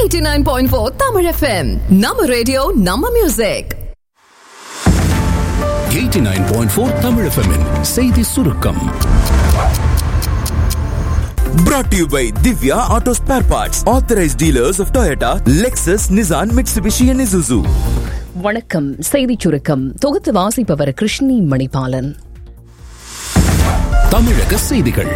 89.4 Tamil FM நம்ம radio நம்ம music 89.4 Tamil FM -இன் செய்தி சுருக்கம் Brought to you by Divya Auto Spare Parts, authorized dealers of Toyota, Lexus, Nissan, Mitsubishi, and Isuzu. வணக்கம் செய்திச் சுருக்கம் தொகுத்து வாசிப்பவர் கிருஷ்ணி மணிபாலன் தமிழக செய்திகள்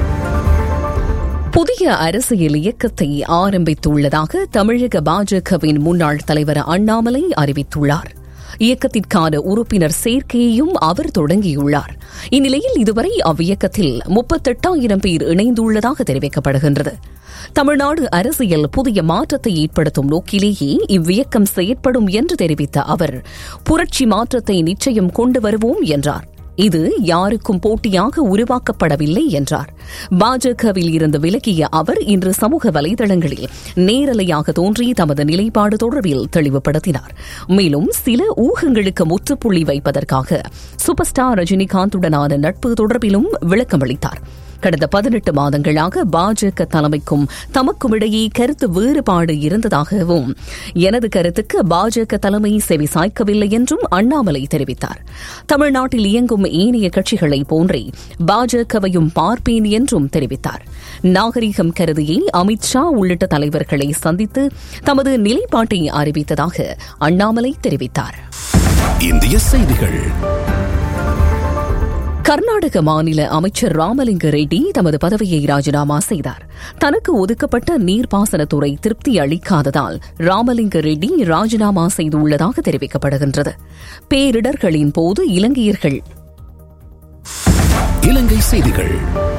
புதிய அரசியல் இயக்கத்தை ஆரம்பித்துள்ளதாக தமிழக பாஜகவின் முன்னாள் தலைவர் அண்ணாமலை அறிவித்துள்ளார் இயக்கத்திற்கான உறுப்பினர் சேர்க்கையையும் அவர் தொடங்கியுள்ளார் இந்நிலையில் இதுவரை அவ்வியக்கத்தில் முப்பத்தெட்டாயிரம் பேர் இணைந்துள்ளதாக தெரிவிக்கப்படுகின்றது தமிழ்நாடு அரசியல் புதிய மாற்றத்தை ஏற்படுத்தும் நோக்கிலேயே இவ்வியக்கம் செயற்படும் என்று தெரிவித்த அவர் புரட்சி மாற்றத்தை நிச்சயம் கொண்டு வருவோம் என்றார் இது யாருக்கும் போட்டியாக உருவாக்கப்படவில்லை என்றார் பாஜகவில் இருந்து விலகிய அவர் இன்று சமூக வலைதளங்களில் நேரலையாக தோன்றி தமது நிலைப்பாடு தொடர்பில் தெளிவுபடுத்தினார் மேலும் சில ஊகங்களுக்கு முற்றுப்புள்ளி வைப்பதற்காக சூப்பர் ஸ்டார் ரஜினிகாந்துடனான நட்பு தொடர்பிலும் விளக்கமளித்தார் கடந்த பதினெட்டு மாதங்களாக பாஜக தலைமைக்கும் தமக்கும் இடையே கருத்து வேறுபாடு இருந்ததாகவும் எனது கருத்துக்கு பாஜக தலைமை செவி சாய்க்கவில்லை என்றும் அண்ணாமலை தெரிவித்தார் தமிழ்நாட்டில் இயங்கும் ஏனைய கட்சிகளை போன்றே பாஜகவையும் பார்ப்பேன் என்றும் தெரிவித்தார் நாகரிகம் கருதியே அமித் ஷா உள்ளிட்ட தலைவர்களை சந்தித்து தமது நிலைப்பாட்டை அறிவித்ததாக அண்ணாமலை தெரிவித்தார் இந்திய செய்திகள் கர்நாடக மாநில அமைச்சர் ராமலிங்க ரெட்டி தமது பதவியை ராஜினாமா செய்தார் தனக்கு ஒதுக்கப்பட்ட நீர்ப்பாசனத்துறை திருப்தி அளிக்காததால் ராமலிங்க ரெட்டி ராஜினாமா செய்துள்ளதாக தெரிவிக்கப்படுகின்றது பேரிடர்களின் போது இலங்கையர்கள் இலங்கை செய்திகள்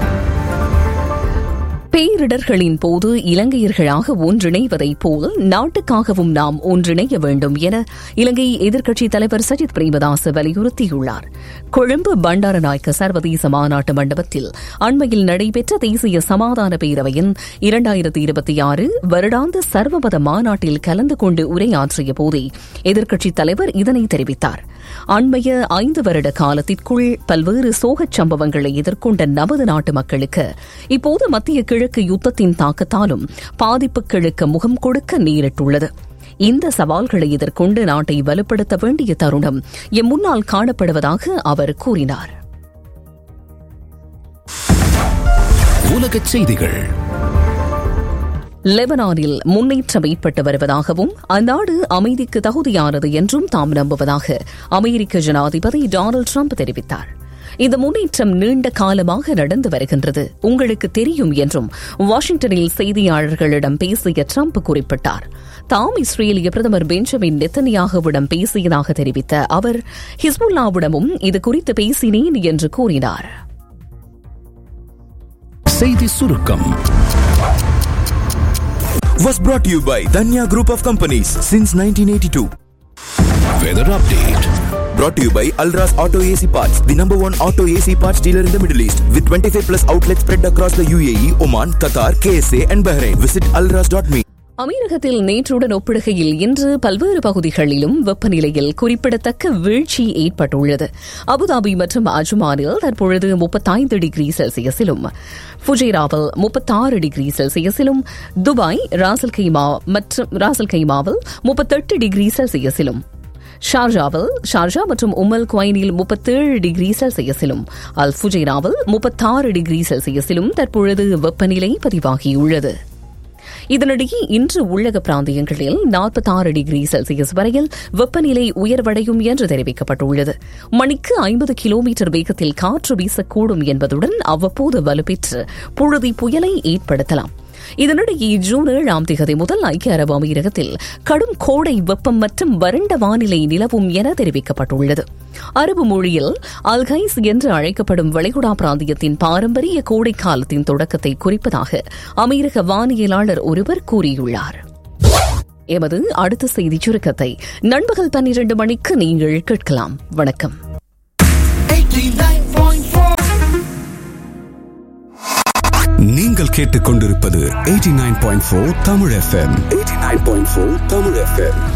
பேரிடர்களின் போது இலங்கையர்களாக ஒன்றிணைவதைப் போல் நாட்டுக்காகவும் நாம் ஒன்றிணைய வேண்டும் என இலங்கை எதிர்க்கட்சித் தலைவர் சஜித் பிரேமதாஸ் வலியுறுத்தியுள்ளார் கொழும்பு பண்டாரநாயக்க சர்வதேச மாநாட்டு மண்டபத்தில் அண்மையில் நடைபெற்ற தேசிய சமாதான பேரவையின் இரண்டாயிரத்தி இருபத்தி ஆறு வருடாந்த சர்வமத மாநாட்டில் கலந்து கொண்டு உரையாற்றிய போதே எதிர்க்கட்சித் தலைவர் இதனை தெரிவித்தார் அண்மைய ஐந்து வருட காலத்திற்குள் பல்வேறு சோகச் சம்பவங்களை எதிர்கொண்ட நமது நாட்டு மக்களுக்கு இப்போது மத்திய கிழக்கு யுத்தத்தின் தாக்கத்தாலும் பாதிப்புகளுக்கு முகம் கொடுக்க நேரிட்டுள்ளது இந்த சவால்களை எதிர்கொண்டு நாட்டை வலுப்படுத்த வேண்டிய தருணம் எம் முன்னால் காணப்படுவதாக அவர் கூறினார் உலகச் செய்திகள் லெபனானில் முன்னேற்றம் ஏற்பட்டு வருவதாகவும் அந்நாடு அமைதிக்கு தகுதியானது என்றும் தாம் நம்புவதாக அமெரிக்க ஜனாதிபதி டொனால்டு ட்ரம்ப் தெரிவித்தார் இந்த முன்னேற்றம் நீண்ட காலமாக நடந்து வருகின்றது உங்களுக்கு தெரியும் என்றும் வாஷிங்டனில் செய்தியாளர்களிடம் பேசிய ட்ரம்ப் குறிப்பிட்டார் தாம் இஸ்ரேலிய பிரதமர் பெஞ்சமின் நெத்தனியாகுவிடம் பேசியதாக தெரிவித்த அவர் ஹிஸ்புல்லாவிடமும் இது குறித்து பேசினேன் என்று கூறினார் செய்தி சுருக்கம் Was brought to you by Danya Group of Companies since 1982. Weather update Brought to you by Alras Auto AC Parts, the number one auto AC parts dealer in the Middle East, with 25 plus outlets spread across the UAE, Oman, Qatar, KSA, and Bahrain. Visit alras.me. அமீரகத்தில் நேற்றுடன் ஒப்பிடுகையில் இன்று பல்வேறு பகுதிகளிலும் வெப்பநிலையில் குறிப்பிடத்தக்க வீழ்ச்சி ஏற்பட்டுள்ளது அபுதாபி மற்றும் அஜ்மானில் தற்பொழுது முப்பத்தைந்து டிகிரி செல்சியஸிலும் ஃபுஜேராவில் முப்பத்தாறு டிகிரி செல்சியஸிலும் துபாய் ராசல் கைமா மற்றும் ராசல் கைமாவில் முப்பத்தெட்டு டிகிரி செல்சியஸிலும் ஷார்ஜாவில் ஷார்ஜா மற்றும் உமல் குவைனில் முப்பத்தேழு டிகிரி செல்சியஸிலும் அல் ஃபுஜைராவில் முப்பத்தாறு டிகிரி செல்சியஸிலும் தற்பொழுது வெப்பநிலை பதிவாகியுள்ளது இதனிடையே இன்று உள்ளக பிராந்தியங்களில் நாற்பத்தாறு டிகிரி செல்சியஸ் வரையில் வெப்பநிலை உயர்வடையும் என்று தெரிவிக்கப்பட்டுள்ளது மணிக்கு ஐம்பது கிலோமீட்டர் வேகத்தில் காற்று வீசக்கூடும் என்பதுடன் அவ்வப்போது வலுப்பெற்று புழுதி புயலை ஏற்படுத்தலாம் இதனிடையே ஜூன் ஏழாம் தேதி முதல் ஐக்கிய அரபு அமீரகத்தில் கடும் கோடை வெப்பம் மற்றும் வறண்ட வானிலை நிலவும் என தெரிவிக்கப்பட்டுள்ளது அரபு மொழியில் அல்கைஸ் என்று அழைக்கப்படும் வளைகுடா பிராந்தியத்தின் பாரம்பரிய கோடை காலத்தின் தொடக்கத்தை குறிப்பதாக அமீரக வானியலாளர் ஒருவர் கூறியுள்ளார் எமது அடுத்த செய்தி சுருக்கத்தை நண்பகல் பன்னிரண்டு மணிக்கு நீங்கள் கேட்கலாம் வணக்கம் நீங்கள் கேட்டுக்கொண்டிருப்பது 89.4 தமிழ் FM 89.4 தமிழ் FM